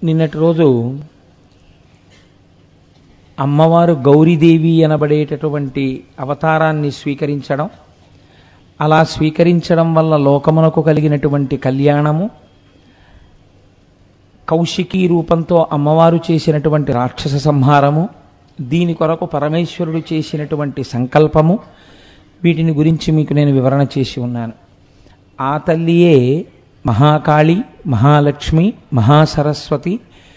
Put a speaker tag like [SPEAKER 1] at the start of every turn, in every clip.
[SPEAKER 1] నిన్నటి రోజు అమ్మవారు గౌరీదేవి అనబడేటటువంటి అవతారాన్ని స్వీకరించడం అలా స్వీకరించడం వల్ల లోకమునకు కలిగినటువంటి కళ్యాణము కౌశికీ రూపంతో అమ్మవారు చేసినటువంటి రాక్షస సంహారము దీని కొరకు పరమేశ్వరుడు చేసినటువంటి సంకల్పము వీటిని గురించి మీకు నేను వివరణ చేసి ఉన్నాను ఆ తల్లియే మహాకాళి మహాలక్ష్మి మహాసరస్వతి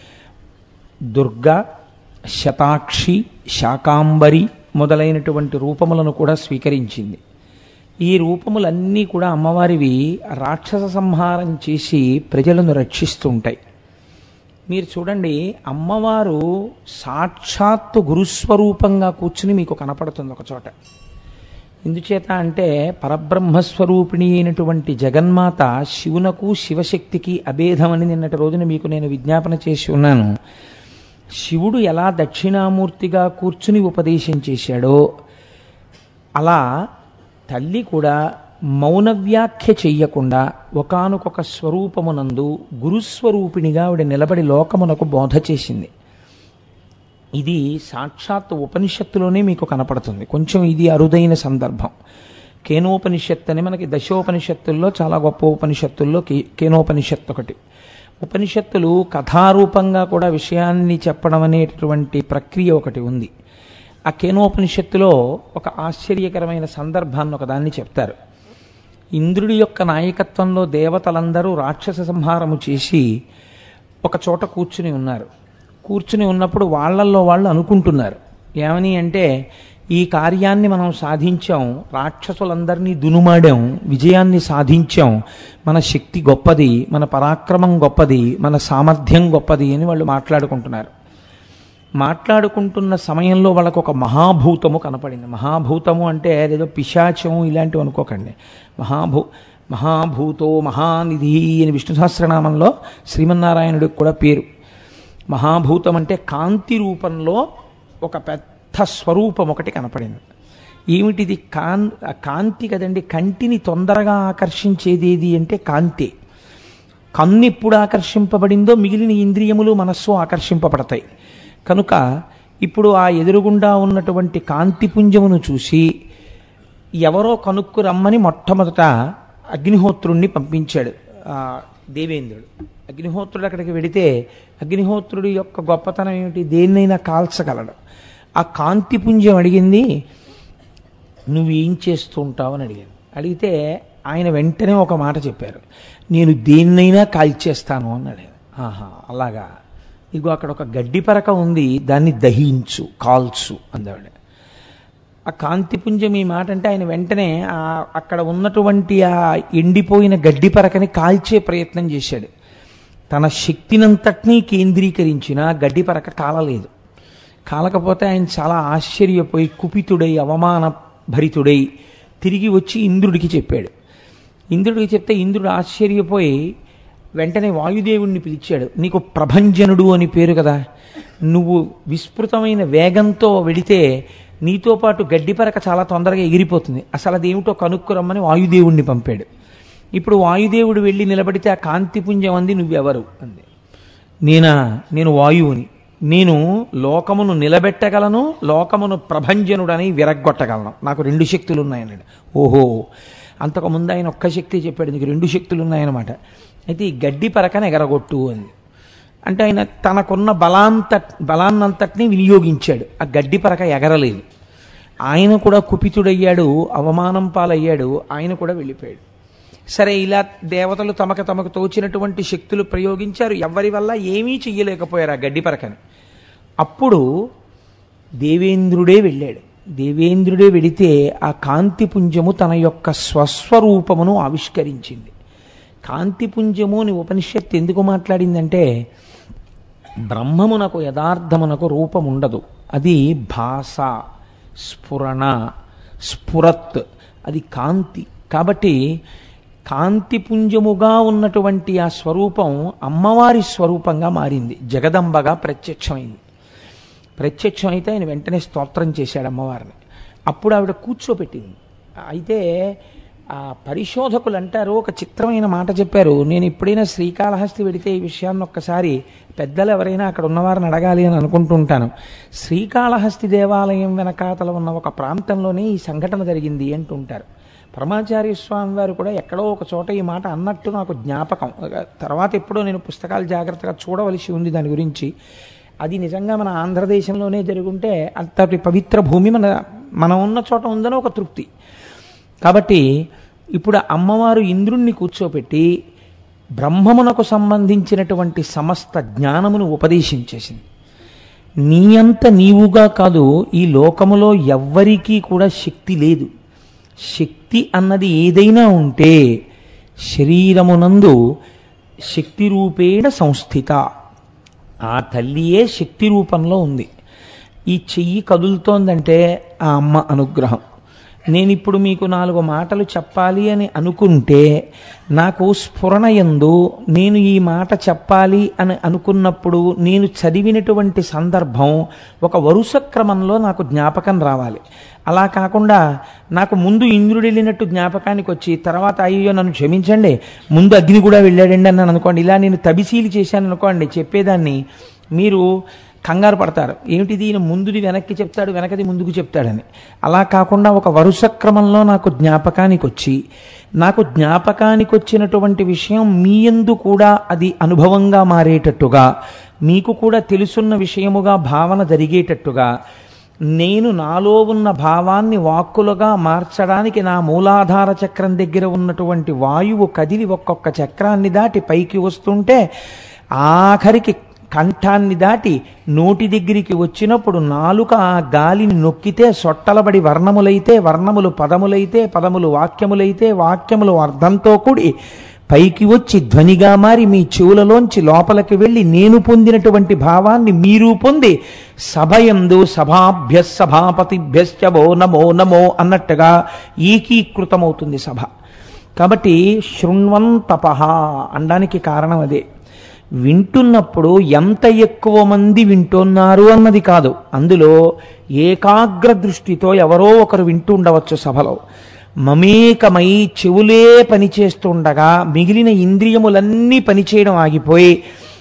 [SPEAKER 1] దుర్గా శతాక్షి శాకాంబరి మొదలైనటువంటి రూపములను కూడా స్వీకరించింది ఈ రూపములన్నీ కూడా అమ్మవారివి రాక్షస సంహారం చేసి ప్రజలను రక్షిస్తూ ఉంటాయి మీరు చూడండి అమ్మవారు సాక్షాత్తు గురుస్వరూపంగా కూర్చుని మీకు కనపడుతుంది ఒక చోట ఎందుచేత అంటే పరబ్రహ్మస్వరూపిణి అయినటువంటి జగన్మాత శివునకు శివశక్తికి అభేదమని నిన్నటి రోజున మీకు నేను విజ్ఞాపన చేసి ఉన్నాను శివుడు ఎలా దక్షిణామూర్తిగా కూర్చుని ఉపదేశం చేశాడో అలా తల్లి కూడా మౌన వ్యాఖ్య చెయ్యకుండా ఒకానొక స్వరూపమునందు గురుస్వరూపిణిగా ఆవిడ నిలబడి లోకమునకు బోధ చేసింది ఇది సాక్షాత్ ఉపనిషత్తులోనే మీకు కనపడుతుంది కొంచెం ఇది అరుదైన సందర్భం కేనోపనిషత్తు అని మనకి దశోపనిషత్తుల్లో చాలా గొప్ప ఉపనిషత్తుల్లో కే కేనోపనిషత్తు ఒకటి ఉపనిషత్తులు కథారూపంగా కూడా విషయాన్ని చెప్పడం అనేటటువంటి ప్రక్రియ ఒకటి ఉంది ఆ కేనోపనిషత్తులో ఒక ఆశ్చర్యకరమైన సందర్భాన్ని ఒకదాన్ని చెప్తారు ఇంద్రుడి యొక్క నాయకత్వంలో దేవతలందరూ రాక్షస సంహారము చేసి ఒక చోట కూర్చుని ఉన్నారు కూర్చుని ఉన్నప్పుడు వాళ్ళల్లో వాళ్ళు అనుకుంటున్నారు ఏమని అంటే ఈ కార్యాన్ని మనం సాధించాం రాక్షసులందరినీ దునుమాడాం విజయాన్ని సాధించాం మన శక్తి గొప్పది మన పరాక్రమం గొప్పది మన సామర్థ్యం గొప్పది అని వాళ్ళు మాట్లాడుకుంటున్నారు మాట్లాడుకుంటున్న సమయంలో వాళ్ళకు ఒక మహాభూతము కనపడింది మహాభూతము అంటే ఏదో పిశాచము ఇలాంటివి అనుకోకండి మహాభూ మహాభూతో మహానిధి అని విష్ణు సహస్రనామంలో శ్రీమన్నారాయణుడికి కూడా పేరు మహాభూతం అంటే కాంతి రూపంలో ఒక పెద్ద స్వరూపం ఒకటి కనపడింది ఏమిటిది కాన్ కాంతి కదండి కంటిని తొందరగా ఆకర్షించేది ఏది అంటే కాంతి కన్ను ఎప్పుడు ఆకర్షింపబడిందో మిగిలిన ఇంద్రియములు మనస్సు ఆకర్షింపబడతాయి కనుక ఇప్పుడు ఆ ఎదురుగుండా ఉన్నటువంటి కాంతిపుంజమును చూసి ఎవరో కనుక్కు రమ్మని మొట్టమొదట అగ్నిహోత్రుణ్ణి పంపించాడు ఆ దేవేంద్రుడు అగ్నిహోత్రుడు అక్కడికి వెడితే అగ్నిహోత్రుడి యొక్క గొప్పతనం ఏమిటి దేన్నైనా కాల్చగలడు ఆ కాంతిపుంజం అడిగింది నువ్వేం చేస్తూ ఉంటావు అని అడిగాను అడిగితే ఆయన వెంటనే ఒక మాట చెప్పారు నేను దేన్నైనా కాల్చేస్తాను అన్నాడు ఆహా అలాగా ఇగో అక్కడ ఒక గడ్డి పరక ఉంది దాన్ని దహించు కాల్చు అందావిడ ఆ కాంతిపుంజం ఈ మాట అంటే ఆయన వెంటనే ఆ అక్కడ ఉన్నటువంటి ఆ ఎండిపోయిన గడ్డి పరకని కాల్చే ప్రయత్నం చేశాడు తన శక్తినంతటినీ కేంద్రీకరించిన గడ్డి పరక కాలలేదు కాలకపోతే ఆయన చాలా ఆశ్చర్యపోయి కుపితుడై అవమాన భరితుడై తిరిగి వచ్చి ఇంద్రుడికి చెప్పాడు ఇంద్రుడికి చెప్తే ఇంద్రుడు ఆశ్చర్యపోయి వెంటనే వాయుదేవుణ్ణి పిలిచాడు నీకు ప్రభంజనుడు అని పేరు కదా నువ్వు విస్తృతమైన వేగంతో వెడితే నీతో పాటు గడ్డిపరక చాలా తొందరగా ఎగిరిపోతుంది అసలు అదేమిటో కనుక్కురమ్మని వాయుదేవుణ్ణి పంపాడు ఇప్పుడు వాయుదేవుడు వెళ్ళి నిలబడితే ఆ కాంతిపుంజం అంది నువ్వెవరు అంది నేనా నేను వాయువుని నేను లోకమును నిలబెట్టగలను లోకమును ప్రభంజనుడని విరగ్గొట్టగలను నాకు రెండు శక్తులు ఉన్నాయన్నాడు ఓహో అంతకుముందు ఆయన ఒక్క శక్తి చెప్పాడు నీకు రెండు శక్తులు ఉన్నాయన్నమాట అయితే ఈ గడ్డి పరకన ఎగరగొట్టు అంది అంటే ఆయన తనకున్న బలాంత బలాన్నంతటినీ వినియోగించాడు ఆ గడ్డి పరక ఎగరలేదు ఆయన కూడా కుపితుడయ్యాడు అవమానం పాలయ్యాడు ఆయన కూడా వెళ్ళిపోయాడు సరే ఇలా దేవతలు తమకు తమకు తోచినటువంటి శక్తులు ప్రయోగించారు ఎవరి వల్ల ఏమీ చెయ్యలేకపోయారు ఆ గడ్డి పరకని అప్పుడు దేవేంద్రుడే వెళ్ళాడు దేవేంద్రుడే వెడితే ఆ కాంతిపుంజము తన యొక్క స్వస్వరూపమును ఆవిష్కరించింది కాంతిపుంజము అని ఉపనిషత్తు ఎందుకు మాట్లాడిందంటే బ్రహ్మమునకు యథార్థమునకు రూపం ఉండదు అది భాష స్ఫురణ స్ఫురత్ అది కాంతి కాబట్టి కాంతిపుంజముగా ఉన్నటువంటి ఆ స్వరూపం అమ్మవారి స్వరూపంగా మారింది జగదంబగా ప్రత్యక్షమైంది ప్రత్యక్షమైతే ఆయన వెంటనే స్తోత్రం చేశాడు అమ్మవారిని అప్పుడు ఆవిడ కూర్చోపెట్టింది అయితే ఆ పరిశోధకులు అంటారు ఒక చిత్రమైన మాట చెప్పారు నేను ఎప్పుడైనా శ్రీకాళహస్తి వెడితే ఈ విషయాన్ని ఒక్కసారి పెద్దలు ఎవరైనా అక్కడ ఉన్నవారిని అడగాలి అని అనుకుంటుంటాను శ్రీకాళహస్తి దేవాలయం వెనకాతల ఉన్న ఒక ప్రాంతంలోనే ఈ సంఘటన జరిగింది అంటుంటారు పరమాచార్య స్వామి వారు కూడా ఎక్కడో ఒక చోట ఈ మాట అన్నట్టు నాకు జ్ఞాపకం తర్వాత ఎప్పుడో నేను పుస్తకాలు జాగ్రత్తగా చూడవలసి ఉంది దాని గురించి అది నిజంగా మన ఆంధ్రదేశంలోనే జరుగుంటే అంతటి పవిత్ర భూమి మన మనం ఉన్న చోట ఉందని ఒక తృప్తి కాబట్టి ఇప్పుడు అమ్మవారు ఇంద్రుణ్ణి కూర్చోపెట్టి బ్రహ్మమునకు సంబంధించినటువంటి సమస్త జ్ఞానమును ఉపదేశించేసింది నీ అంత నీవుగా కాదు ఈ లోకములో ఎవ్వరికీ కూడా శక్తి లేదు శక్తి అన్నది ఏదైనా ఉంటే శరీరమునందు శక్తి రూపేణ సంస్థిత ఆ తల్లియే శక్తి రూపంలో ఉంది ఈ చెయ్యి కదులుతోందంటే ఆ అమ్మ అనుగ్రహం నేను ఇప్పుడు మీకు నాలుగు మాటలు చెప్పాలి అని అనుకుంటే నాకు స్ఫురణ ఎందు నేను ఈ మాట చెప్పాలి అని అనుకున్నప్పుడు నేను చదివినటువంటి సందర్భం ఒక వరుస క్రమంలో నాకు జ్ఞాపకం రావాలి అలా కాకుండా నాకు ముందు ఇంద్రుడు వెళ్ళినట్టు జ్ఞాపకానికి వచ్చి తర్వాత అయ్యో నన్ను క్షమించండి ముందు అగ్ని కూడా వెళ్ళాడండి అన్నాను అనుకోండి ఇలా నేను తబిసీలు చేశాను అనుకోండి చెప్పేదాన్ని మీరు కంగారు పడతారు ఏమిటిది ఈయన ముందుది వెనక్కి చెప్తాడు వెనకది ముందుకు చెప్తాడని అలా కాకుండా ఒక వరుస క్రమంలో నాకు జ్ఞాపకానికి వచ్చి నాకు జ్ఞాపకానికి వచ్చినటువంటి విషయం మీ ఎందు కూడా అది అనుభవంగా మారేటట్టుగా మీకు కూడా తెలుసున్న విషయముగా భావన జరిగేటట్టుగా నేను నాలో ఉన్న భావాన్ని వాక్కులుగా మార్చడానికి నా మూలాధార చక్రం దగ్గర ఉన్నటువంటి వాయువు కదిలి ఒక్కొక్క చక్రాన్ని దాటి పైకి వస్తుంటే ఆఖరికి కంఠాన్ని దాటి నోటి దగ్గరికి వచ్చినప్పుడు నాలుక ఆ గాలిని నొక్కితే సొట్టలబడి వర్ణములైతే వర్ణములు పదములైతే పదములు వాక్యములైతే వాక్యములు అర్థంతో కూడి పైకి వచ్చి ధ్వనిగా మారి మీ చెవులలోంచి లోపలికి వెళ్ళి నేను పొందినటువంటి భావాన్ని మీరు పొంది సభయందు సభాభ్య సభాపతిభ్యశ్చవో నమో నమో అన్నట్టుగా ఏకీకృతమవుతుంది సభ కాబట్టి శృణ్వం తపహ అనడానికి కారణం అదే వింటున్నప్పుడు ఎంత ఎక్కువ మంది వింటున్నారు అన్నది కాదు అందులో ఏకాగ్ర దృష్టితో ఎవరో ఒకరు వింటూ ఉండవచ్చు సభలో మమేకమై చెవులే పనిచేస్తుండగా మిగిలిన ఇంద్రియములన్నీ పనిచేయడం ఆగిపోయి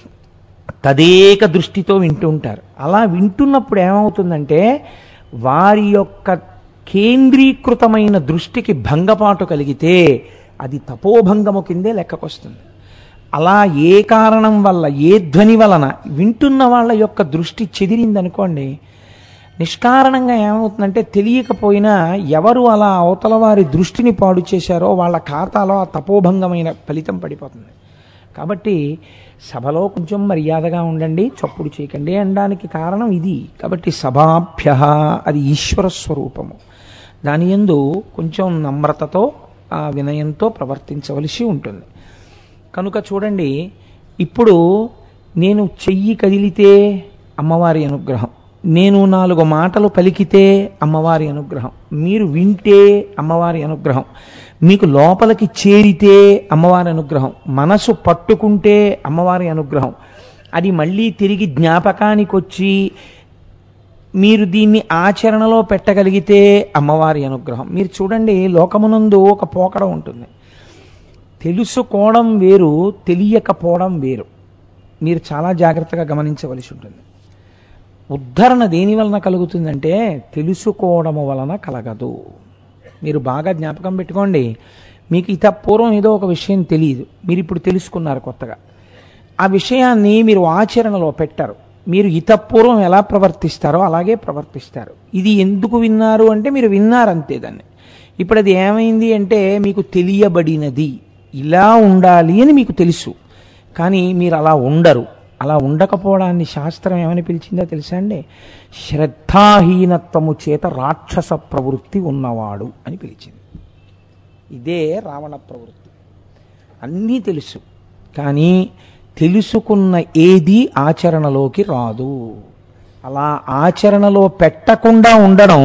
[SPEAKER 1] తదేక దృష్టితో వింటూ ఉంటారు అలా వింటున్నప్పుడు ఏమవుతుందంటే వారి యొక్క కేంద్రీకృతమైన దృష్టికి భంగపాటు కలిగితే అది తపోభంగము కిందే లెక్కకొస్తుంది అలా ఏ కారణం వల్ల ఏ ధ్వని వలన వింటున్న వాళ్ళ యొక్క దృష్టి చెదిరిందనుకోండి నిష్కారణంగా ఏమవుతుందంటే తెలియకపోయినా ఎవరు అలా అవతల వారి దృష్టిని పాడు చేశారో వాళ్ళ ఖాతాలో ఆ తపోభంగమైన ఫలితం పడిపోతుంది కాబట్టి సభలో కొంచెం మర్యాదగా ఉండండి చప్పుడు చేయకండి అనడానికి కారణం ఇది కాబట్టి సభాభ్య అది ఈశ్వర స్వరూపము దాని ఎందు కొంచెం నమ్రతతో ఆ వినయంతో ప్రవర్తించవలసి ఉంటుంది కనుక చూడండి ఇప్పుడు నేను చెయ్యి కదిలితే అమ్మవారి అనుగ్రహం నేను నాలుగు మాటలు పలికితే అమ్మవారి అనుగ్రహం మీరు వింటే అమ్మవారి అనుగ్రహం మీకు లోపలికి చేరితే అమ్మవారి అనుగ్రహం మనసు పట్టుకుంటే అమ్మవారి అనుగ్రహం అది మళ్ళీ తిరిగి జ్ఞాపకానికి వచ్చి మీరు దీన్ని ఆచరణలో పెట్టగలిగితే అమ్మవారి అనుగ్రహం మీరు చూడండి లోకమునందు ఒక పోకడ ఉంటుంది తెలుసుకోవడం వేరు తెలియకపోవడం వేరు మీరు చాలా జాగ్రత్తగా గమనించవలసి ఉంటుంది ఉద్ధరణ దేని వలన కలుగుతుందంటే తెలుసుకోవడము వలన కలగదు మీరు బాగా జ్ఞాపకం పెట్టుకోండి మీకు ఇత పూర్వం ఏదో ఒక విషయం తెలియదు మీరు ఇప్పుడు తెలుసుకున్నారు కొత్తగా ఆ విషయాన్ని మీరు ఆచరణలో పెట్టారు మీరు ఇతపూర్వం ఎలా ప్రవర్తిస్తారో అలాగే ప్రవర్తిస్తారు ఇది ఎందుకు విన్నారు అంటే మీరు విన్నారు అంతే దాన్ని ఇప్పుడు అది ఏమైంది అంటే మీకు తెలియబడినది ఇలా ఉండాలి అని మీకు తెలుసు కానీ మీరు అలా ఉండరు అలా ఉండకపోవడాన్ని శాస్త్రం ఏమని పిలిచిందో తెలుసా అండి శ్రద్ధాహీనత్వము చేత రాక్షస ప్రవృత్తి ఉన్నవాడు అని పిలిచింది ఇదే రావణ ప్రవృత్తి అన్నీ తెలుసు కానీ తెలుసుకున్న ఏది ఆచరణలోకి రాదు అలా ఆచరణలో పెట్టకుండా ఉండడం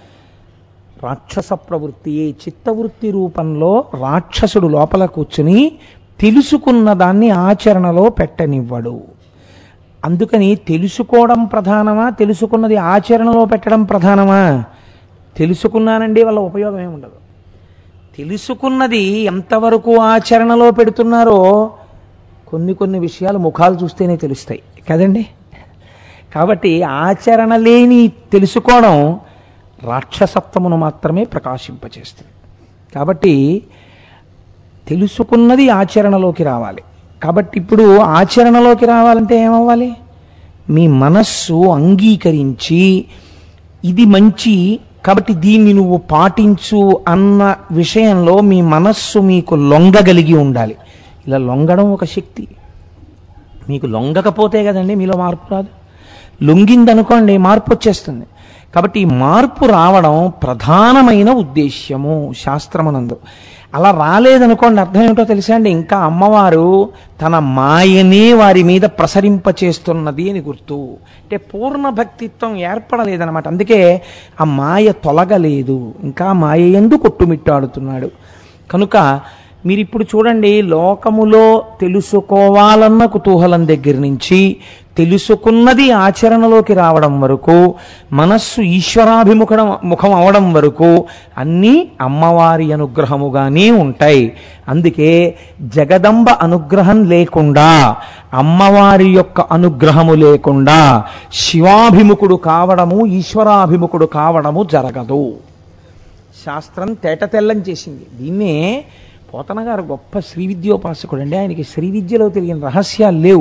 [SPEAKER 1] రాక్షస ప్రవృత్తి చిత్తవృత్తి రూపంలో రాక్షసుడు లోపల కూర్చుని తెలుసుకున్న దాన్ని ఆచరణలో పెట్టనివ్వడు అందుకని తెలుసుకోవడం ప్రధానమా తెలుసుకున్నది ఆచరణలో పెట్టడం ప్రధానమా తెలుసుకున్నానండి వల్ల ఉపయోగం ఏమి ఉండదు తెలుసుకున్నది ఎంతవరకు ఆచరణలో పెడుతున్నారో కొన్ని కొన్ని విషయాలు ముఖాలు చూస్తేనే తెలుస్తాయి కదండి కాబట్టి ఆచరణ లేని తెలుసుకోవడం రాక్షసత్వమును మాత్రమే ప్రకాశింపచేస్తుంది కాబట్టి తెలుసుకున్నది ఆచరణలోకి రావాలి కాబట్టి ఇప్పుడు ఆచరణలోకి రావాలంటే ఏమవ్వాలి మీ మనస్సు అంగీకరించి ఇది మంచి కాబట్టి దీన్ని నువ్వు పాటించు అన్న విషయంలో మీ మనస్సు మీకు లొంగగలిగి ఉండాలి ఇలా లొంగడం ఒక శక్తి మీకు లొంగకపోతే కదండి మీలో మార్పు రాదు లొంగిందనుకోండి మార్పు వచ్చేస్తుంది కాబట్టి ఈ మార్పు రావడం ప్రధానమైన ఉద్దేశ్యము శాస్త్రమునందు అలా రాలేదనుకోండి అర్థం ఏమిటో తెలుసా అండి ఇంకా అమ్మవారు తన మాయనే వారి మీద ప్రసరింపచేస్తున్నది అని గుర్తు అంటే పూర్ణ భక్తిత్వం ఏర్పడలేదన్నమాట అందుకే ఆ మాయ తొలగలేదు ఇంకా మాయ ఎందు కొట్టుమిట్టాడుతున్నాడు కనుక మీరు ఇప్పుడు చూడండి లోకములో తెలుసుకోవాలన్న కుతూహలం దగ్గర నుంచి తెలుసుకున్నది ఆచరణలోకి రావడం వరకు మనస్సు ఈశ్వరాభిముఖం ముఖం అవడం వరకు అన్నీ అమ్మవారి అనుగ్రహముగానే ఉంటాయి అందుకే జగదంబ అనుగ్రహం లేకుండా అమ్మవారి యొక్క అనుగ్రహము లేకుండా శివాభిముఖుడు కావడము ఈశ్వరాభిముఖుడు కావడము జరగదు శాస్త్రం తేట తెల్లం చేసింది దీన్నే పోతన గారు గొప్ప శ్రీ విద్యోపాసకుడు అండి ఆయనకి శ్రీ విద్యలో తెలియని రహస్యాలు లేవు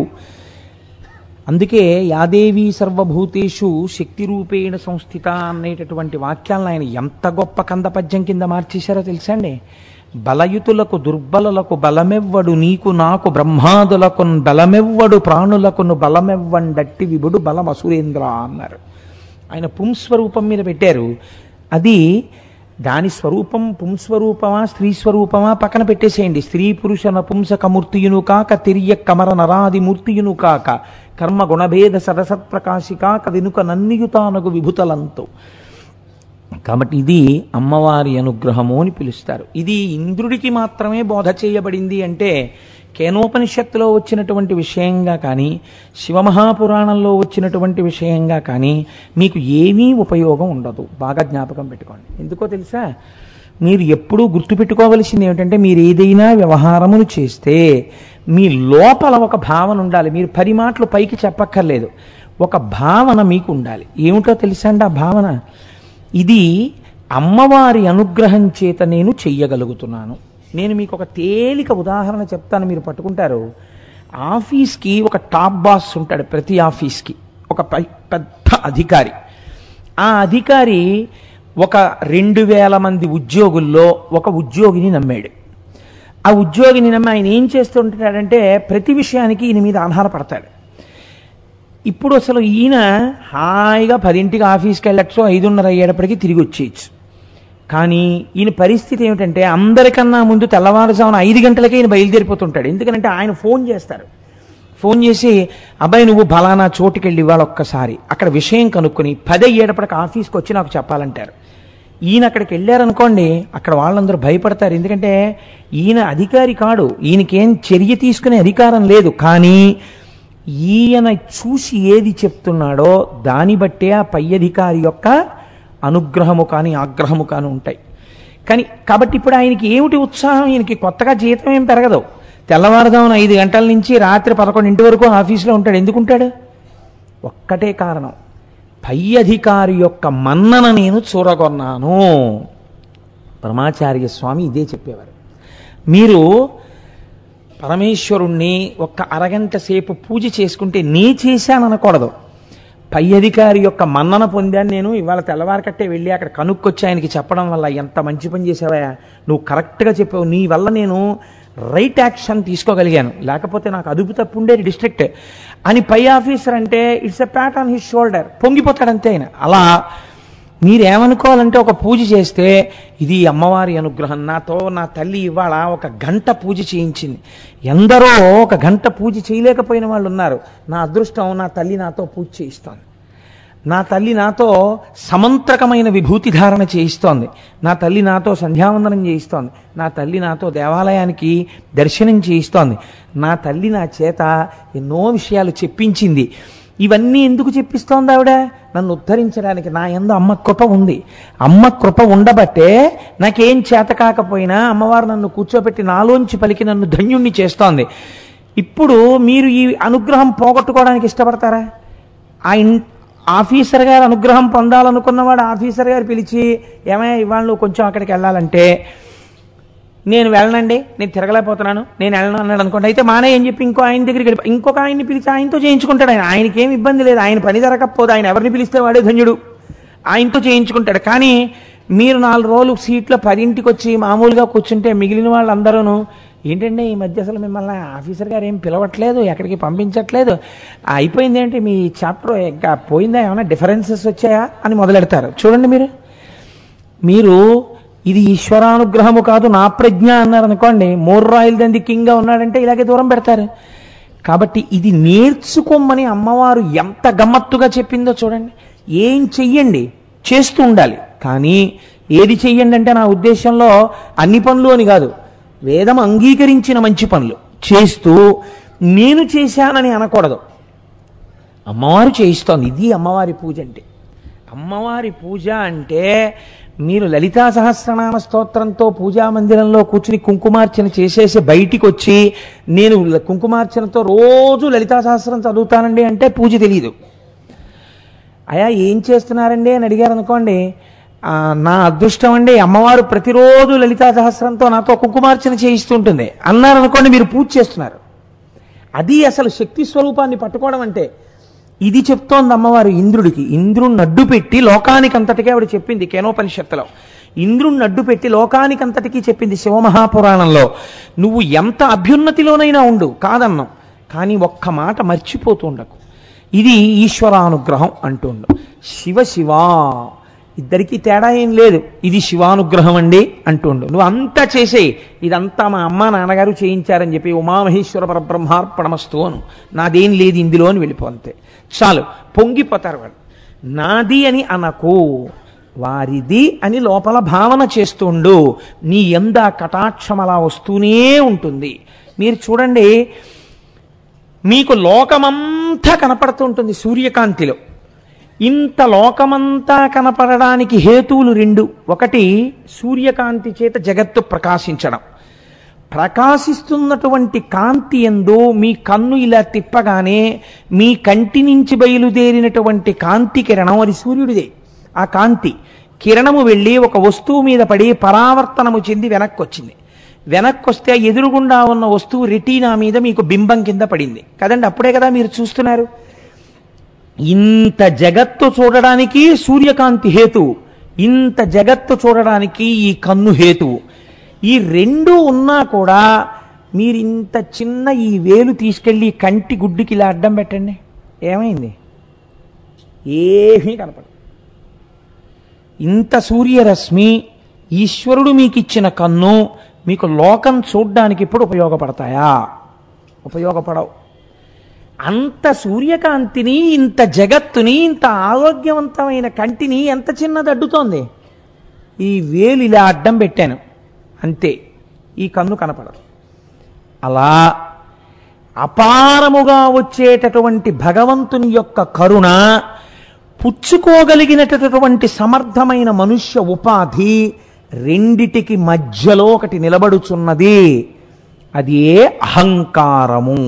[SPEAKER 1] అందుకే యాదేవి సర్వభూతేషు శక్తి రూపేణ సంస్థిత అనేటటువంటి వాక్యాలను ఆయన ఎంత గొప్ప కందపద్యం కింద మార్చేశారో తెలుసా అండి బలయుతులకు దుర్బలులకు బలమెవ్వడు నీకు నాకు బ్రహ్మాదులకు బలమెవ్వడు ప్రాణులకును బలమెవ్వండట్టి విభుడు బలమసురేంద్ర అన్నారు ఆయన పుంస్వరూపం మీద పెట్టారు అది దాని స్వరూపం పుంస్వరూపమా స్త్రీ స్వరూపమా పక్కన పెట్టేసేయండి స్త్రీ పురుష నపుంసకమూర్తియును కాక తిరియ కమర నరాది మూర్తియును కాక కర్మ గుణభేద సరసత్ప్రకాశి కాక వెనుక నన్నియుతానగు విభుతలంతో కాబట్టి ఇది అమ్మవారి అనుగ్రహము అని పిలుస్తారు ఇది ఇంద్రుడికి మాత్రమే బోధ చేయబడింది అంటే కేనోపనిషత్తులో వచ్చినటువంటి విషయంగా కానీ శివమహాపురాణంలో వచ్చినటువంటి విషయంగా కానీ మీకు ఏమీ ఉపయోగం ఉండదు బాగా జ్ఞాపకం పెట్టుకోండి ఎందుకో తెలుసా మీరు ఎప్పుడూ గుర్తుపెట్టుకోవలసింది ఏమిటంటే మీరు ఏదైనా వ్యవహారమును చేస్తే మీ లోపల ఒక భావన ఉండాలి మీరు పది మాటలు పైకి చెప్పక్కర్లేదు ఒక భావన మీకు ఉండాలి ఏమిటో తెలుసా అండి ఆ భావన ఇది అమ్మవారి అనుగ్రహం చేత నేను చెయ్యగలుగుతున్నాను నేను మీకు ఒక తేలిక ఉదాహరణ చెప్తాను మీరు పట్టుకుంటారు ఆఫీస్కి ఒక టాప్ బాస్ ఉంటాడు ప్రతి ఆఫీస్కి ఒక పై- పెద్ద అధికారి ఆ అధికారి ఒక రెండు వేల మంది ఉద్యోగుల్లో ఒక ఉద్యోగిని నమ్మాడు ఆ ఉద్యోగిని నమ్మి ఆయన ఏం చేస్తుంటాడంటే ప్రతి విషయానికి ఈయన మీద ఆధారపడతాడు ఇప్పుడు అసలు ఈయన హాయిగా పదింటికి ఆఫీస్కి వెళ్ళచ్చు ఐదున్నర అయ్యేటప్పటికి తిరిగి వచ్చేయచ్చు కానీ ఈయన పరిస్థితి ఏమిటంటే అందరికన్నా ముందు తెల్లవారుజామున ఐదు గంటలకే ఈయన బయలుదేరిపోతుంటాడు ఎందుకంటే ఆయన ఫోన్ చేస్తారు ఫోన్ చేసి అబ్బాయి నువ్వు బలానా చోటుకి వెళ్ళి ఇవాళ ఒక్కసారి అక్కడ విషయం కనుక్కొని పది అయ్యేటప్పటికి ఆఫీస్కి వచ్చి నాకు చెప్పాలంటారు ఈయన అక్కడికి వెళ్ళారనుకోండి అక్కడ వాళ్ళందరూ భయపడతారు ఎందుకంటే ఈయన అధికారి కాడు ఈయనకేం చర్య తీసుకునే అధికారం లేదు కానీ ఈయన చూసి ఏది చెప్తున్నాడో దాన్ని బట్టే ఆ పై అధికారి యొక్క అనుగ్రహము కానీ ఆగ్రహము కానీ ఉంటాయి కానీ కాబట్టి ఇప్పుడు ఆయనకి ఏమిటి ఉత్సాహం ఈయనకి కొత్తగా జీతం ఏం పెరగదు తెల్లవారుదామున ఐదు గంటల నుంచి రాత్రి పదకొండింటి వరకు ఆఫీసులో ఉంటాడు ఎందుకుంటాడు ఒక్కటే కారణం పై అధికారి యొక్క మన్నన నేను చూరగొన్నాను పరమాచార్య స్వామి ఇదే చెప్పేవారు మీరు పరమేశ్వరుణ్ణి ఒక్క అరగంట సేపు పూజ చేసుకుంటే నే చేశాననకూడదు పై అధికారి యొక్క మన్నన పొందాను నేను ఇవాళ తెల్లవారకట్టే వెళ్ళి అక్కడ కనుక్కొచ్చి ఆయనకి చెప్పడం వల్ల ఎంత మంచి పని చేసావా నువ్వు కరెక్ట్గా చెప్పావు నీ వల్ల నేను రైట్ యాక్షన్ తీసుకోగలిగాను లేకపోతే నాకు అదుపు తప్పు ఉండేది డిస్ట్రిక్ట్ అని పై ఆఫీసర్ అంటే it's a pat on his shoulder పొంగిపోతాడు అంతే ఆయన అలా మీరేమనుకోవాలంటే ఒక పూజ చేస్తే ఇది అమ్మవారి అనుగ్రహం నాతో నా తల్లి ఇవాళ ఒక గంట పూజ చేయించింది ఎందరో ఒక గంట పూజ చేయలేకపోయిన వాళ్ళు ఉన్నారు నా అదృష్టం నా తల్లి నాతో పూజ చేయిస్తోంది నా తల్లి నాతో సమంత్రకమైన విభూతి ధారణ చేయిస్తోంది నా తల్లి నాతో సంధ్యావందనం చేయిస్తోంది నా తల్లి నాతో దేవాలయానికి దర్శనం చేయిస్తోంది నా తల్లి నా చేత ఎన్నో విషయాలు చెప్పించింది ఇవన్నీ ఎందుకు చెప్పిస్తోంది ఆవిడ నన్ను ఉద్ధరించడానికి నా ఎందు అమ్మ కృప ఉంది అమ్మ కృప ఉండబట్టే నాకేం చేత కాకపోయినా అమ్మవారు నన్ను కూర్చోబెట్టి నాలోంచి పలికి నన్ను ధన్యుణ్ణి చేస్తోంది ఇప్పుడు మీరు ఈ అనుగ్రహం పోగొట్టుకోవడానికి ఇష్టపడతారా ఆ ఇన్ ఆఫీసర్ గారు అనుగ్రహం పొందాలనుకున్నవాడు ఆఫీసర్ గారు పిలిచి ఏమయ్యా ఇవాళ నువ్వు కొంచెం అక్కడికి వెళ్ళాలంటే నేను వెళ్ళనండి నేను తిరగలేకపోతున్నాను నేను వెళ్ళను అన్నాడు అనుకోండి అయితే మానే అని చెప్పి ఇంకో ఆయన దగ్గరికి వెళ్ళి ఇంకొక ఆయన్ని పిలిచి ఆయనతో చేయించుకుంటాడు ఆయన ఆయనకి ఏం ఇబ్బంది లేదు ఆయన పని జరగకపోతే ఆయన ఎవరిని పిలిస్తే వాడే ధన్యుడు ఆయనతో చేయించుకుంటాడు కానీ మీరు నాలుగు రోజులు సీట్లో పదింటికి వచ్చి మామూలుగా కూర్చుంటే మిగిలిన వాళ్ళందరూ ఏంటంటే ఈ మధ్య అసలు మిమ్మల్ని ఆఫీసర్ గారు ఏం పిలవట్లేదు ఎక్కడికి పంపించట్లేదు అయిపోయింది ఏంటి మీ చాప్టర్ ఇంకా పోయిందా ఏమైనా డిఫరెన్సెస్ వచ్చాయా అని మొదలెడతారు చూడండి మీరు మీరు ఇది ఈశ్వరానుగ్రహము కాదు నా ప్రజ్ఞ అన్నారు అనుకోండి మోర్ రాయల్ దంది కింగ్గా ఉన్నాడంటే ఇలాగే దూరం పెడతారు కాబట్టి ఇది నేర్చుకోమని అమ్మవారు ఎంత గమ్మత్తుగా చెప్పిందో చూడండి ఏం చెయ్యండి చేస్తూ ఉండాలి కానీ ఏది చెయ్యండి అంటే నా ఉద్దేశంలో అన్ని పనులు అని కాదు వేదం అంగీకరించిన మంచి పనులు చేస్తూ నేను చేశానని అనకూడదు అమ్మవారు చేయిస్తోంది ఇది అమ్మవారి పూజ అంటే అమ్మవారి పూజ అంటే మీరు లలితా సహస్రనామ స్తోత్రంతో పూజా మందిరంలో కూర్చుని కుంకుమార్చన చేసేసి బయటికి వచ్చి నేను కుంకుమార్చనతో రోజు లలితా సహస్రం చదువుతానండి అంటే పూజ తెలియదు అయా ఏం చేస్తున్నారండి అని అడిగారు అనుకోండి "ఆ, నా అదృష్టం అండి అమ్మవారు ప్రతిరోజు లలితా సహస్రంతో నాతో కుంకుమార్చన చేయిస్తుంటుంది అన్నారు అనుకోండి మీరు పూజ చేస్తున్నారు అది అసలు శక్తి స్వరూపాన్ని పట్టుకోవడం అంటే ఇది చెప్తోంది అమ్మవారు ఇంద్రుడికి ఇంద్రుడిని అడ్డు పెట్టి లోకానికి అంతటికీ ఆవిడ చెప్పింది కేనోపనిషత్తులో ఇంద్రుడిని అడ్డు పెట్టి లోకానికి అంతటికీ చెప్పింది శివమహాపురాణంలో నువ్వు ఎంత అభ్యున్నతిలోనైనా ఉండు కాదన్నాం కానీ ఒక్క మాట మర్చిపోతూ ఉండకు ఇది ఈశ్వరానుగ్రహం అంటుండు శివ శివ ఇద్దరికీ తేడా ఏం లేదు ఇది శివానుగ్రహం అండి అంటుండు నువ్వు అంతా చేసేయి ఇదంతా మా అమ్మ నాన్నగారు చేయించారని చెప్పి ఉమామహేశ్వర పరబ్రహ్మార్పణమస్తు అను నాదేం లేదు ఇందులో అని వెళ్ళిపోతే చాలు పొంగిపోతారు వాడు నాది అని అనకు వారిది అని లోపల భావన చేస్తుండు నీ ఎంద కటాక్షం అలా వస్తూనే ఉంటుంది మీరు చూడండి మీకు లోకమంతా కనపడుతూ ఉంటుంది సూర్యకాంతిలో ఇంత లోకమంతా కనపడడానికి హేతువులు రెండు ఒకటి సూర్యకాంతి చేత జగత్తు ప్రకాశించడం ప్రకాశిస్తున్నటువంటి కాంతి ఎందు మీ కన్ను ఇలా తిప్పగానే మీ కంటి నుంచి బయలుదేరినటువంటి కాంతి కిరణం అది సూర్యుడిదే ఆ కాంతి కిరణము వెళ్ళి ఒక వస్తువు మీద పడి పరావర్తనము చెంది వెనక్కి వచ్చింది వెనక్కి వస్తే ఆ ఎదురుగుండా ఉన్న వస్తువు రెటీనా మీద మీకు బింబం కింద పడింది కదండి అప్పుడే కదా మీరు చూస్తున్నారు ఇంత జగత్తు చూడడానికి సూర్యకాంతి హేతువు ఇంత జగత్తు చూడడానికి ఈ కన్ను హేతువు ఈ రెండు ఉన్నా కూడా మీరు ఇంత చిన్న ఈ వేలు తీసుకెళ్ళి కంటి గుడ్డుకి ఇలా అడ్డం పెట్టండి ఏమైంది ఏమీ కనపడదు ఇంత సూర్యరశ్మి ఈశ్వరుడు మీకు ఇచ్చిన కన్ను మీకు లోకం చూడ్డానికి ఇప్పుడు ఉపయోగపడతాయా ఉపయోగపడవు అంత సూర్యకాంతిని ఇంత జగత్తుని ఇంత ఆరోగ్యవంతమైన కంటిని ఎంత చిన్నది అడ్డుతోంది ఈ వేలు ఇలా అడ్డం పెట్టాను అంతే ఈ కన్ను కనపడదు అలా అపారముగా వచ్చేటటువంటి భగవంతుని యొక్క కరుణ పుచ్చుకోగలిగినటువంటి సమర్థమైన మనుష్య ఉపాధి రెండిటికి మధ్యలో ఒకటి నిలబడుచున్నది అది ఏ అహంకారము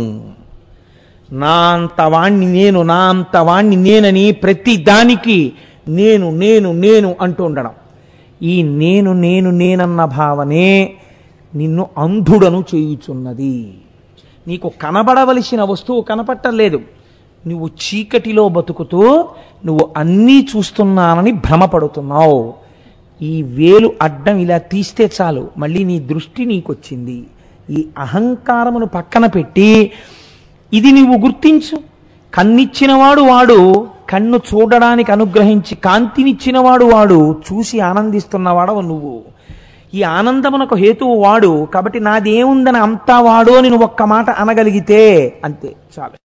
[SPEAKER 1] నా అంత వాణ్ణి నేను నా అంత వాణ్ణి నేనని ప్రతి దానికి నేను నేను నేను అంటూ ఉండడం ఈ నేను నేను నేనన్న భావనే నిన్ను అంధుడను చేయుచున్నది నీకు కనబడవలసిన వస్తువు కనపట్టలేదు నువ్వు చీకటిలో బతుకుతూ నువ్వు అన్నీ చూస్తున్నానని భ్రమపడుతున్నావు ఈ వేలు అడ్డం ఇలా తీస్తే చాలు మళ్ళీ నీ దృష్టి నీకొచ్చింది ఈ అహంకారమును పక్కన పెట్టి ఇది నీవు గుర్తించు కన్నిచ్చినవాడు వాడు కన్ను చూడడానికి అనుగ్రహించి కాంతినిచ్చినవాడు వాడు చూసి ఆనందిస్తున్నవాడవు నువ్వు ఈ ఆనందమునకు హేతువు వాడు కాబట్టి నాదేముందని అంతా వాడు అని నువ్వు ఒక్క మాట అనగలిగితే అంతే చాలు